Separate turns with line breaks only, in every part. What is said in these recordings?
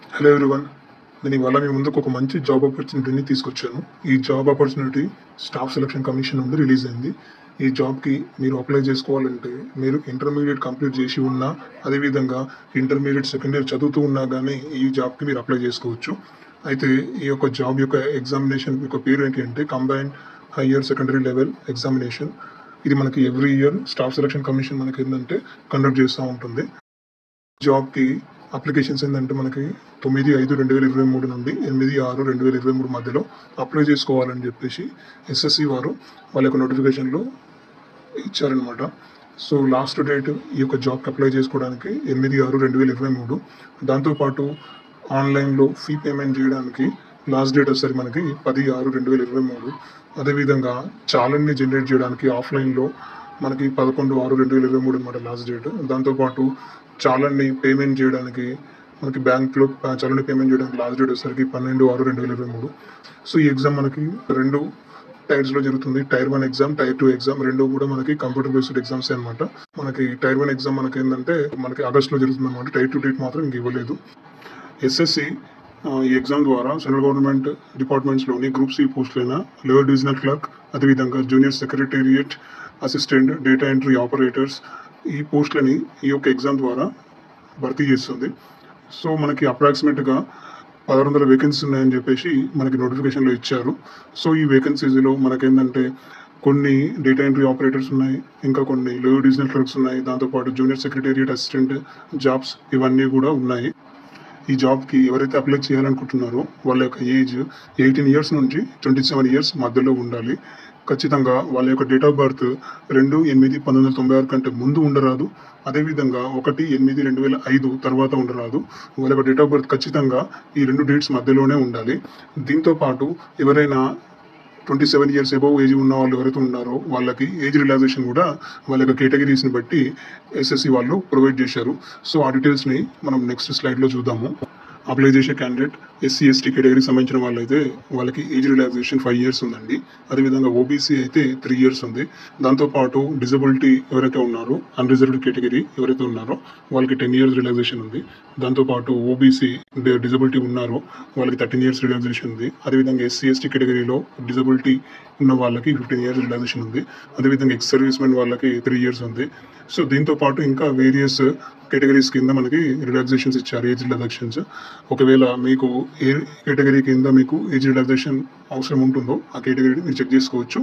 hello everyone నేను ఇవాళ మీ ముందుకు ఒక మంచి జాబ్ ఆపర్చునిటీని తీసుకొచ్చాను ఈ job opportunity staff selection commission నుండి రిలీజ్ అయింది ఈ జాబ్కి మీరు అప్లై చేసుకోవాలంటే మీరు ఇంటర్మీడియట్ కంప్లీట్ చేసి ఉన్నా అదేవిధంగా ఇంటర్మీడియట్ సెకండ్ ఇయర్ చదువుతూ ఉన్నా కానీ ఈ జాబ్కి మీరు అప్లై చేసుకోవచ్చు అయితే ఈ యొక్క జాబ్ యొక్క ఎగ్జామినేషన్ యొక్క పేరు ఏంటి అంటే combined higher secondary level examination ఇది మనకి every year staff selection commission మనకి ఏంటంటే కండక్ట్ చేస్తూ ఉంటుంది జాబ్కి అప్లికేషన్స్ ఏంటంటే మనకి తొమ్మిది ఐదు రెండు వేల ఇరవై మూడు నుండి ఎనిమిది ఆరు రెండు వేల ఇరవై మూడు మధ్యలో అప్లై చేసుకోవాలని చెప్పేసి ఎస్ఎస్సి వారు వాళ్ళ యొక్క నోటిఫికేషన్లో ఇచ్చారనమాట సో లాస్ట్ డేట్ ఈ యొక్క జాబ్కి అప్లై చేసుకోవడానికి ఎనిమిది ఆరు రెండు వేల ఇరవై మూడు దాంతోపాటు ఆన్లైన్లో ఫీ పేమెంట్ చేయడానికి లాస్ట్ డేట్ వచ్చేసరికి మనకి పది ఆరు రెండు వేల ఇరవై మూడు అదేవిధంగా చాలన్ని జనరేట్ చేయడానికి ఆఫ్లైన్లో మనకి పదకొండు ఆరు రెండు వేల ఇరవై మూడు అనమాట లాస్ట్ డేట్ దాంతోపాటు చాలన్ని పేమెంట్ చేయడానికి మనకి బ్యాంక్లో చాలని పేమెంట్ చేయడానికి లాస్ట్ డేట్ వచ్చేసరికి పన్నెండు ఆరు రెండు వేల ఇరవై మూడు సో ఈ ఎగ్జామ్ మనకి రెండు టైర్స్ లో జరుగుతుంది tier one exam tier two exam రెండు కూడా మనకి కంప్యూటర్ బేస్డ్ ఎగ్జామ్స్ అనమాట మనకి టైర్ వన్ ఎగ్జామ్ మనకి ఏంటంటే మనకి ఆగస్ట్ లో జరుగుతుంది అనమాట టైర్ టూ డేట్ మాత్రం ఇంక ఇవ్వలేదు ఎస్ఎస్సి ఈ ఎగ్జామ్ ద్వారా సెంట్రల్ గవర్నమెంట్ డిపార్ట్మెంట్స్లోని గ్రూప్ సి పోస్టులైన లోయర్ డివిజనల్ క్లర్క్ అదేవిధంగా junior secretariat assistant data entry operators ఈ పోస్టులని ఈ యొక్క ఎగ్జామ్ ద్వారా భర్తీ చేస్తుంది సో మనకి అప్రాక్సిమేట్గా పదహారు వందల వేకెన్సీస్ ఉన్నాయని చెప్పేసి మనకి నోటిఫికేషన్లో ఇచ్చారు సో ఈ వేకెన్సీస్లో మనకేంటంటే కొన్ని డేటా ఎంట్రీ ఆపరేటర్స్ ఉన్నాయి ఇంకా కొన్ని లోయర్ డివిజనల్ క్లర్క్స్ ఉన్నాయి దాంతోపాటు జూనియర్ సెక్రటేరియట్ అసిస్టెంట్ జాబ్స్ ఇవన్నీ కూడా ఉన్నాయి ఈ జాబ్కి ఎవరైతే అప్లై చేయాలనుకుంటున్నారో వాళ్ళ యొక్క ఏజ్ ఎయిటీన్ ఇయర్స్ నుంచి ట్వంటీ సెవెన్ ఇయర్స్ మధ్యలో ఉండాలి ఖచ్చితంగా వాళ్ళ యొక్క డేట్ ఆఫ్ బర్త్ రెండు ఎనిమిది పంతొమ్మిది వందల తొంభై ఆరు కంటే ముందు ఉండరాదు అదేవిధంగా ఒకటి ఎనిమిది రెండు వేల ఐదు తర్వాత ఉండరాదు వాళ్ళ యొక్క డేట్ ఆఫ్ బర్త్ ఖచ్చితంగా ఈ రెండు డేట్స్ మధ్యలోనే ఉండాలి దీంతో పాటు ఎవరైనా twenty seven years above age ఉన్న వాళ్ళు ఎవరైతే ఉన్నారో వాళ్ళకి ఏజ్ రిలాక్సేషన్ కూడా వాళ్ళ యొక్క కేటగిరీస్ని బట్టి ఎస్ఎస్సి వాళ్ళు ప్రొవైడ్ చేశారు సో ఆ డీటెయిల్స్ని మనం నెక్స్ట్ స్లైడ్లో చూద్దాము అప్లై చేసే క్యాండిడేట్ ఎస్సీ ఎస్టీ కేటగిరీకి సంబంధించిన వాళ్ళైతే వాళ్ళకి ఏజ్ రిలాక్సేషన్ ఫైవ్ ఇయర్స్ ఉందండి అదేవిధంగా ఓబీసీ అయితే త్రీ ఇయర్స్ ఉంది దాంతోపాటు డిజబిలిటీ ఎవరైతే ఉన్నారో అన్రిజర్వ్డ్ కేటగిరీ ఎవరైతే ఉన్నారో వాళ్ళకి టెన్ ఇయర్స్ రిలాక్సేషన్ ఉంది దాంతోపాటు ఓబీసీ డిజబిలిటీ ఉన్నారో వాళ్ళకి థర్టీన్ ఇయర్స్ రిలాక్సేషన్ ఉంది అదేవిధంగా ఎస్సీ ఎస్టీ కేటగిరీలో డిజబిలిటీ ఉన్న వాళ్ళకి ఫిఫ్టీన్ ఇయర్స్ రిలాక్సేషన్ ఉంది అదేవిధంగా ఎక్స్ సర్వీస్ మెన్ వాళ్ళకి త్రీ ఇయర్స్ ఉంది సో దీంతో పాటు ఇంకా వేరియస్ కేటగిరీస్ కింద మనకి రిలాక్సేషన్స్ ఇచ్చారు ఏజ్ రిలాక్సేషన్స్ ఒకవేళ మీకు ఏ కేటగిరీ కింద మీకు ఏజ్ రిలాక్సేషన్ అవసరం ఉంటుందో ఆ కేటగిరీని మీరు చెక్ చేసుకోవచ్చు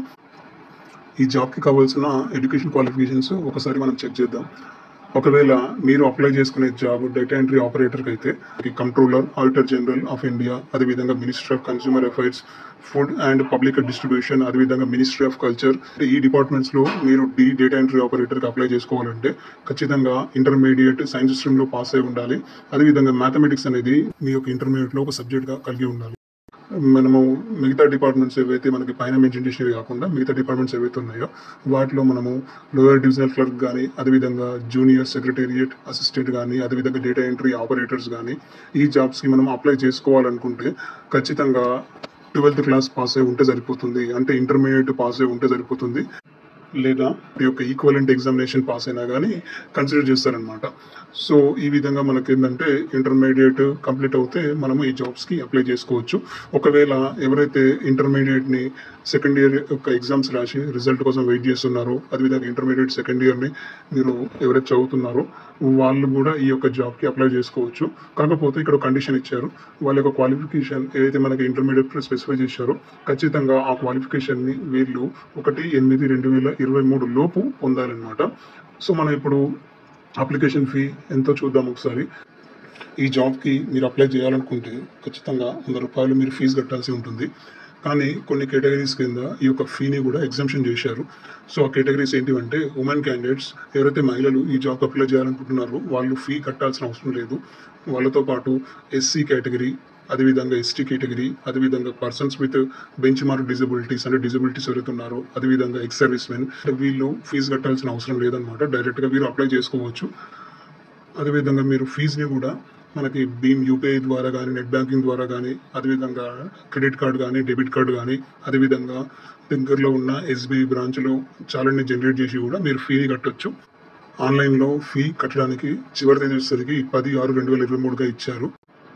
ఈ జాబ్కి కావాల్సిన ఎడ్యుకేషన్ క్వాలిఫికేషన్స్ ఒకసారి మనం చెక్ చేద్దాం ఒకవేళ మీరు అప్లై చేసుకునే జాబ్ డేటా ఎంట్రీ ఆపరేటర్కి అయితే controller auditor general of India అదేవిధంగా ministry of consumer affairs food and public distribution అదేవిధంగా మినిస్ట్రీ ఆఫ్ కల్చర్ ఈ డిపార్ట్మెంట్స్లో మీరు డి డేటా ఎంట్రీ ఆపరేటర్కి అప్లై చేసుకోవాలంటే ఖచ్చితంగా ఇంటర్మీడియట్ సైన్స్ స్ట్రీమ్లో పాస్ అయి ఉండాలి అదేవిధంగా మ్యాథమెటిక్స్ అనేది మీ యొక్క ఇంటర్మీడియట్లో ఒక సబ్జెక్ట్గా కలిగి ఉండాలి మనము మిగతా డిపార్ట్మెంట్స్ ఏవైతే మనకి పైన మెన్షన్ చేసినవి కాకుండా మిగతా డిపార్ట్మెంట్స్ ఏవైతే ఉన్నాయో వాటిలో మనము లోయర్ డివిజనల్ క్లర్క్ కానీ అదేవిధంగా జూనియర్ సెక్రటేరియట్ అసిస్టెంట్ కానీ అదేవిధంగా డేటా ఎంట్రీ ఆపరేటర్స్ కానీ ఈ జాబ్స్కి మనం అప్లై చేసుకోవాలనుకుంటే ఖచ్చితంగా ట్వెల్త్ క్లాస్ పాస్ అయి ఉంటే సరిపోతుంది అంటే ఇంటర్మీడియట్ పాస్ అయి ఉంటే సరిపోతుంది లేదా ఈ యొక్క ఈక్వలెంట్ ఎగ్జామినేషన్ పాస్ అయినా కానీ కన్సిడర్ చేస్తారనమాట సో ఈ విధంగా మనకి ఏంటంటే ఇంటర్మీడియట్ కంప్లీట్ అవుతే మనము ఈ జాబ్స్కి అప్లై చేసుకోవచ్చు ఒకవేళ ఎవరైతే ఇంటర్మీడియట్ని సెకండ్ ఇయర్ యొక్క ఎగ్జామ్స్ రాసి రిజల్ట్ కోసం వెయిట్ చేస్తున్నారో అదేవిధంగా ఇంటర్మీడియట్ సెకండ్ ఇయర్ని మీరు ఎవరైతే చదువుతున్నారో వాళ్ళు కూడా ఈ యొక్క జాబ్కి అప్లై చేసుకోవచ్చు కాకపోతే ఇక్కడ కండిషన్ ఇచ్చారు వాళ్ళ యొక్క క్వాలిఫికేషన్ ఏదైతే మనకి ఇంటర్మీడియట్ స్పెసిఫై చేశారో ఖచ్చితంగా ఆ క్వాలిఫికేషన్ని వీళ్ళు ఒకటి ఎనిమిది రెండు వేల ఇరవై మూడు లోపు పొందాలన్నమాట సో మనం ఇప్పుడు అప్లికేషన్ ఫీ ఎంతో చూద్దాం ఒకసారి ఈ జాబ్కి మీరు అప్లై చేయాలనుకుంటే ఖచ్చితంగా వంద రూపాయలు మీరు ఫీజు కట్టాల్సి ఉంటుంది కానీ కొన్ని కేటగిరీస్ కింద ఈ యొక్క ఫీని కూడా ఎగ్జామ్షన్ చేశారు సో ఆ కేటగిరీస్ ఏంటివంటే ఉమెన్ క్యాండిడేట్స్ ఎవరైతే మహిళలు ఈ జాబ్ అప్లై చేయాలనుకుంటున్నారో వాళ్ళు ఫీ కట్టాల్సిన అవసరం లేదు వాళ్ళతో పాటు ఎస్సీ కేటగిరీ అదేవిధంగా ఎస్టీ కేటగిరీ అదేవిధంగా persons with benchmark disabilities అంటే డిజబిలిటీస్ ఎవరైతే ఉన్నారో అదేవిధంగా ఎక్స్ సర్వీస్ మెన్ వీళ్ళు ఫీజు కట్టాల్సిన అవసరం లేదనమాట డైరెక్ట్గా వీరు అప్లై చేసుకోవచ్చు అదేవిధంగా మీరు ఫీజుని కూడా మనకి భీమ్ యూపీఐ ద్వారా కానీ నెట్ బ్యాంకింగ్ ద్వారా కానీ అదేవిధంగా క్రెడిట్ కార్డు కానీ డెబిట్ కార్డు కానీ అదేవిధంగా దగ్గరలో ఉన్న ఎస్బీఐ బ్రాంచ్లో చాలాని జనరేట్ చేసి కూడా మీరు ఫీని కట్టొచ్చు ఆన్లైన్లో ఫీ కట్టడానికి చివరి తేదీ వచ్చేసరికి పది ఆరు రెండు వేల ఇరవై మూడుగా ఇచ్చారు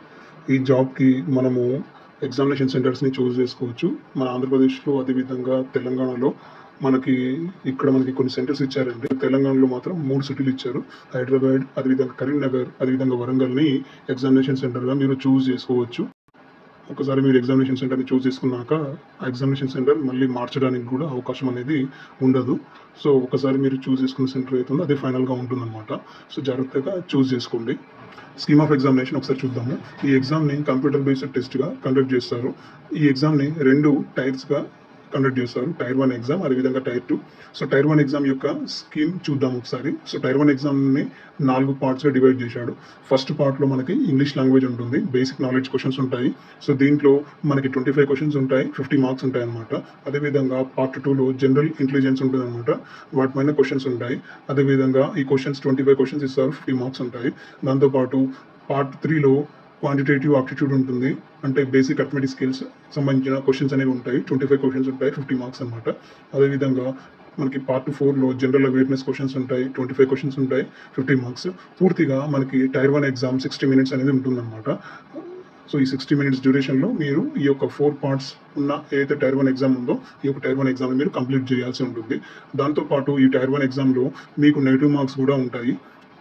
ఈ జాబ్కి మనము ఎగ్జామినేషన్ సెంటర్స్ని చూస్ చేసుకోవచ్చు మన ఆంధ్రప్రదేశ్లో అదేవిధంగా తెలంగాణలో మనకి ఇక్కడ మనకి కొన్ని సెంటర్స్ ఇచ్చారండి తెలంగాణలో మాత్రం మూడు సిటీలు ఇచ్చారు హైదరాబాద్ అదేవిధంగా కరీంనగర్ అదేవిధంగా వరంగల్ని ఎగ్జామినేషన్ సెంటర్గా మీరు చూస్ చేసుకోవచ్చు ఒకసారి మీరు ఎగ్జామినేషన్ సెంటర్ని చూస్ చేసుకున్నాక ఆ ఎగ్జామినేషన్ సెంటర్ మళ్ళీ మార్చడానికి కూడా అవకాశం అనేది ఉండదు సో ఒకసారి మీరు చూస్ చేసుకున్న సెంటర్ అవుతుందో అదే ఫైనల్గా ఉంటుందన్నమాట సో జాగ్రత్తగా చూస్ చేసుకోండి స్కీమ్ ఆఫ్ ఎగ్జామినేషన్ ఒకసారి చూద్దాము ఈ ఎగ్జామ్ని కంప్యూటర్ బేస్డ్ టెస్ట్గా కండక్ట్ చేస్తారు ఈ ఎగ్జామ్ని రెండు టైర్స్గా కండక్ట్ చేస్తారు టైర్ వన్ ఎగ్జామ్ అదేవిధంగా tier two so tier one exam యొక్క స్కీమ్ చూద్దాం ఒకసారి సో టైర్ వన్ ఎగ్జామ్ని నాలుగు పార్ట్స్గా డివైడ్ చేశాడు ఫస్ట్ పార్ట్లో మనకి ఇంగ్లీష్ లాంగ్వేజ్ ఉంటుంది బేసిక్ నాలెడ్జ్ క్వశ్చన్స్ ఉంటాయి సో దీంట్లో మనకి ట్వంటీ ఫైవ్ క్వశ్చన్స్ ఉంటాయి ఫిఫ్టీ మార్క్స్ ఉంటాయి అనమాట అదేవిధంగా పార్ట్ టూలో జనరల్ ఇంటెలిజెన్స్ ఉంటుంది అనమాట వాటిపైన క్వశ్చన్స్ ఉంటాయి అదేవిధంగా ఈ క్వశ్చన్స్ ట్వంటీ ఫైవ్ క్వశ్చన్స్ ఇస్తారు ఫిఫ్టీ మార్క్స్ ఉంటాయి దాంతోపాటు పార్ట్ త్రీలో క్వాంటిటేటివ్ ఆప్టిట్యూడ్ ఉంటుంది అంటే బేసిక్ అథమెటిక్ స్కిల్స్ సంబంధించిన క్వశ్చన్స్ అనేవి ఉంటాయి ట్వంటీ ఫైవ్ క్వశ్చన్స్ ఉంటాయి ఫిఫ్టీ మార్క్స్ అనమాట అదేవిధంగా మనకి పార్ట్ ఫోర్లో జనరల్ అవేర్నెస్ క్వశ్చన్స్ ఉంటాయి ట్వంటీ ఫైవ్ క్వశ్చన్స్ ఉంటాయి ఫిఫ్టీ మార్క్స్ పూర్తిగా మనకి tier one exam sixty minutes అనేది ఉంటుందన్నమాట సో ఈ సిక్స్టీ మినిట్స్ డ్యూరేషన్లో మీరు ఈ యొక్క ఫోర్ పార్ట్స్ ఉన్న ఏదైతే టైర్ వన్ ఎగ్జామ్ ఉందో ఈ యొక్క టైర్ వన్ ఎగ్జామ్ మీరు కంప్లీట్ చేయాల్సి ఉంటుంది దాంతోపాటు ఈ టైర్ వన్ ఎగ్జామ్లో మీకు నెగిటివ్ మార్క్స్ కూడా ఉంటాయి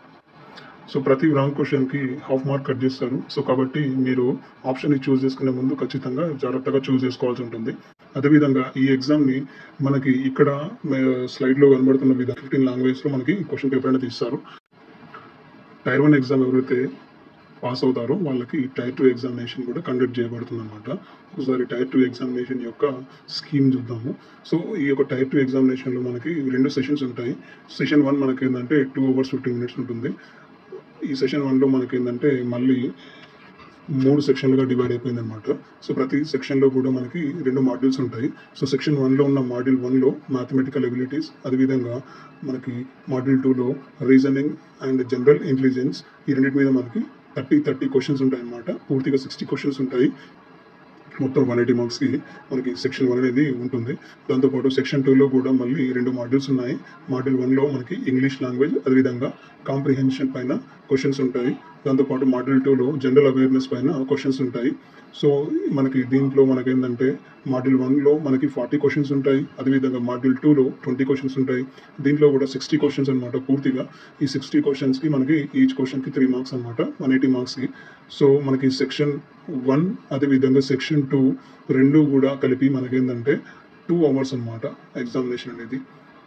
సో ప్రతి రాంగ్ క్వశ్చన్కి హాఫ్ మార్క్ కట్ చేస్తారు సో కాబట్టి మీరు ఆప్షన్ని చూస్ చేసుకునే ముందు ఖచ్చితంగా జాగ్రత్తగా చూస్ చేసుకోవాల్సి ఉంటుంది అదేవిధంగా ఈ ఎగ్జామ్ని మనకి ఇక్కడ స్లైడ్లో కనబడుతున్న విధంగా ఫిఫ్టీన్ లాంగ్వేజ్లో మనకి క్వశ్చన్ పేపర్ అనేది ఇస్తారు టైర్ వన్ ఎగ్జామ్ ఎవరైతే పాస్ అవుతారో వాళ్ళకి టైర్ టూ ఎగ్జామినేషన్ కూడా కండక్ట్ చేయబడుతుంది అనమాట ఒకసారి టైర్ టూ ఎగ్జామినేషన్ యొక్క స్కీమ్ చూద్దాము సో ఈ యొక్క టైర్ టూ ఎగ్జామినేషన్లో మనకి రెండు సెషన్స్ ఉంటాయి సెషన్ వన్ మనకి ఏంటంటే టూ అవర్స్ ఫిఫ్టీ మినిట్స్ ఉంటుంది ఈ సెషన్ వన్లో మనకి ఏంటంటే మళ్ళీ మూడు సెక్షన్లుగా డివైడ్ అయిపోయింది అనమాట సో ప్రతి సెక్షన్లో కూడా మనకి రెండు మాడ్యూల్స్ ఉంటాయి సో సెక్షన్ వన్లో ఉన్న మాడ్యూల్ వన్లో మ్యాథమెటికల్ ఎబిలిటీస్ అదేవిధంగా మనకి మాడ్యూల్ టూలో రీజనింగ్ అండ్ జనరల్ ఇంటెలిజెన్స్ ఈ రెండింటి మీద మనకి థర్టీ థర్టీ క్వశ్చన్స్ ఉంటాయి అన్నమాట పూర్తిగా సిక్స్టీ క్వశ్చన్స్ ఉంటాయి మొత్తం వన్ ఎయిటీ మార్క్స్కి మనకి సెక్షన్ వన్ అనేది ఉంటుంది దాంతోపాటు సెక్షన్ టూలో కూడా మళ్ళీ రెండు మాడ్యూల్స్ ఉన్నాయి మాడ్యూల్ వన్లో మనకి ఇంగ్లీష్ లాంగ్వేజ్ అదేవిధంగా కాంప్రిహెన్షన్ పైన క్వశ్చన్స్ ఉంటాయి దాంతోపాటు మాడ్యూల్ టూలో జనరల్ అవేర్నెస్ పైన క్వశ్చన్స్ ఉంటాయి సో మనకి దీంట్లో మనకి ఏంటంటే మాడ్యూల్ వన్లో మనకి ఫార్టీ క్వశ్చన్స్ ఉంటాయి అదేవిధంగా మాడ్యూల్ టూలో ట్వంటీ క్వశ్చన్స్ ఉంటాయి దీంట్లో కూడా సిక్స్టీ క్వశ్చన్స్ అనమాట పూర్తిగా ఈ సిక్స్టీ క్వశ్చన్స్కి మనకి ఈచ్ క్వశ్చన్కి త్రీ మార్క్స్ అనమాట వన్ ఎయిటీ మార్క్స్కి సో మనకి సెక్షన్ వన్ అదేవిధంగా సెక్షన్ టూ రెండు కూడా కలిపి మనకేంటంటే టూ అవర్స్ అనమాట ఎగ్జామినేషన్ అనేది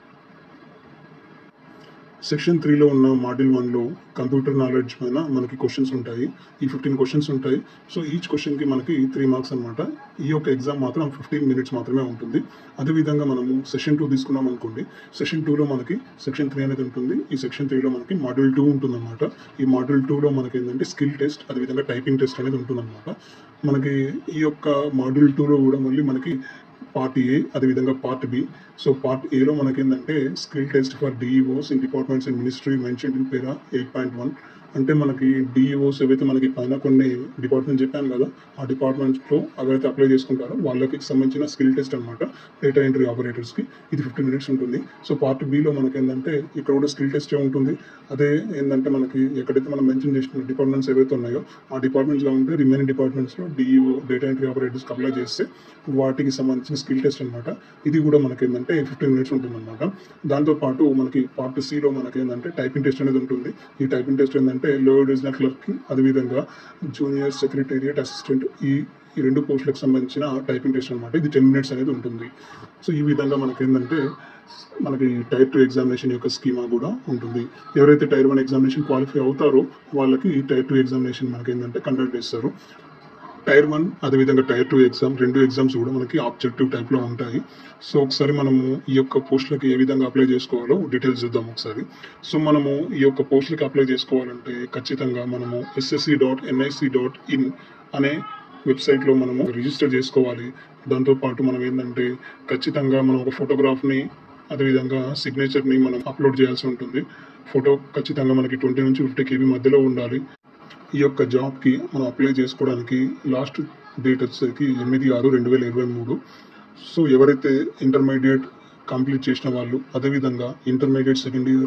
సెక్షన్ త్రీలో ఉన్న మాడ్యూల్ వన్లో కంప్యూటర్ నాలెడ్జ్ పైన మనకి క్వశ్చన్స్ ఉంటాయి ఈ ఫిఫ్టీన్ క్వశ్చన్స్ ఉంటాయి సో ఈచ్ క్వశ్చన్కి మనకి త్రీ మార్క్స్ అనమాట ఈ యొక్క ఎగ్జామ్ మాత్రం ఫిఫ్టీన్ మినిట్స్ మాత్రమే ఉంటుంది అదేవిధంగా మనము సెషన్ టూ తీసుకున్నాం అనుకోండి సెషన్ టూలో మనకి సెక్షన్ త్రీ అనేది ఉంటుంది ఈ సెక్షన్ త్రీలో మనకి మాడ్యూల్ టూ ఉంటుందన్నమాట ఈ మాడ్యూల్ టూలో మనకి ఏంటంటే స్కిల్ టెస్ట్ అదేవిధంగా టైపింగ్ టెస్ట్ అనేది ఉంటుందన్నమాట మనకి ఈ యొక్క మాడ్యూల్ టూలో కూడా మళ్ళీ మనకి పార్ట్ ఏ అదేవిధంగా పార్ట్ బి సో పార్ట్ ఏలో మనకి ఏంటంటే skill test for DEOs in departments and ministry mention in para eight point one అంటే మనకి డిఈఓస్ ఏవైతే మనకి పైన కొన్ని డిపార్ట్మెంట్ చెప్పాను కదా ఆ డిపార్ట్మెంట్స్లో ఎవరైతే అప్లై చేసుకుంటారో వాళ్ళకి సంబంధించిన స్కిల్ టెస్ట్ అనమాట డేటా ఎంట్రీ ఆపరేటర్స్కి ఇది ఫిఫ్టీ మినిట్స్ ఉంటుంది సో పార్ట్ బిలో మనకి ఏంటంటే ఇక్కడ కూడా స్కిల్ టెస్టే ఉంటుంది అదే ఏంటంటే మనకి ఎక్కడైతే మనం మెన్షన్ చేసిన డిపార్ట్మెంట్స్ ఏవైతే ఉన్నాయో ఆ డిపార్ట్మెంట్స్లో ఉంటే రిమైనింగ్ డిపార్ట్మెంట్స్లో డిఈఓ డేటా ఎంట్రీ ఆపరేటర్స్కి అప్లై చేస్తే వాటికి సంబంధించిన స్కిల్ టెస్ట్ అనమాట ఇది కూడా మనకి ఏంటంటే ఫిఫ్టీన్ మినిట్స్ ఉంటుంది అనమాట దాంతోపాటు మనకి పార్ట్ సిలో మనకి ఏంటంటే టైపింగ్ టెస్ట్ అనేది ఉంటుంది ఈ టైపింగ్ టెస్ట్ ఏంటంటే లోయర్ డివిజనల్ క్లర్క్కి అదేవిధంగా జూనియర్ సెక్రటేరియట్ అసిస్టెంట్ ఈ ఈ రెండు పోస్టులకు సంబంధించిన టైపింగ్ టెస్ట్ అనమాట ఇది టెన్ మినిట్స్ అనేది ఉంటుంది సో ఈ విధంగా మనకి ఏంటంటే మనకి టైర్ టూ ఎగ్జామినేషన్ యొక్క స్కీమా కూడా ఉంటుంది ఎవరైతే టైర్ వన్ ఎగ్జామినేషన్ క్వాలిఫై అవుతారో వాళ్ళకి ఈ టైర్ టూ ఎగ్జామినేషన్ మనకి ఏంటంటే కండక్ట్ చేస్తారు టైర్ వన్ అదేవిధంగా టైర్ టూ ఎగ్జామ్ రెండు ఎగ్జామ్స్ కూడా మనకి ఆబ్జెక్టివ్ టైప్లో ఉంటాయి సో ఒకసారి మనము ఈ యొక్క పోస్టులకి ఏ విధంగా అప్లై చేసుకోవాలో డీటెయిల్స్ చూద్దాం ఒకసారి సో మనము ఈ యొక్క పోస్టులకి అప్లై చేసుకోవాలంటే ఖచ్చితంగా మనము SSC dot NIC dot in అనే వెబ్సైట్లో మనము రిజిస్టర్ చేసుకోవాలి దాంతోపాటు మనం ఏంటంటే ఖచ్చితంగా మనం ఒక ఫోటోగ్రాఫ్ని అదేవిధంగా సిగ్నేచర్ని మనం అప్లోడ్ చేయాల్సి ఉంటుంది ఫోటో ఖచ్చితంగా మనకి ట్వంటీ నుంచి ఫిఫ్టీ కేబీ మధ్యలో ఉండాలి ఈ యొక్క జాబ్కి మనం అప్లై చేసుకోవడానికి లాస్ట్ డేట్ వచ్చేసరికి ఎనిమిది ఆరు రెండు వేల ఇరవై మూడు సో ఎవరైతే ఇంటర్మీడియట్ కంప్లీట్ చేసిన వాళ్ళు అదేవిధంగా ఇంటర్మీడియట్ సెకండ్ ఇయర్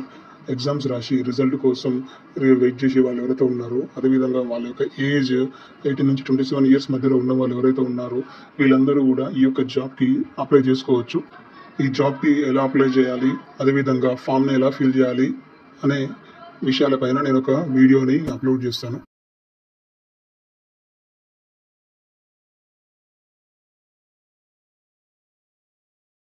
ఎగ్జామ్స్ రాసి రిజల్ట్ కోసం రి- వెయిట్ చేసే వాళ్ళు ఎవరైతే ఉన్నారో అదేవిధంగా వాళ్ళ యొక్క ఏజ్ ఎయిటీన్ నుంచి ట్వంటీ సెవెన్ ఇయర్స్ మధ్యలో ఉన్న వాళ్ళు ఎవరైతే ఉన్నారో వీళ్ళందరూ కూడా ఈ యొక్క జాబ్కి అప్లై చేసుకోవచ్చు ఈ జాబ్కి ఎలా అప్లై చేయాలి అదేవిధంగా ఫామ్ని ఎలా ఫిల్ చేయాలి అనే విషయాలపైన నేను ఒక వీడియోని అప్లోడ్ చేస్తాను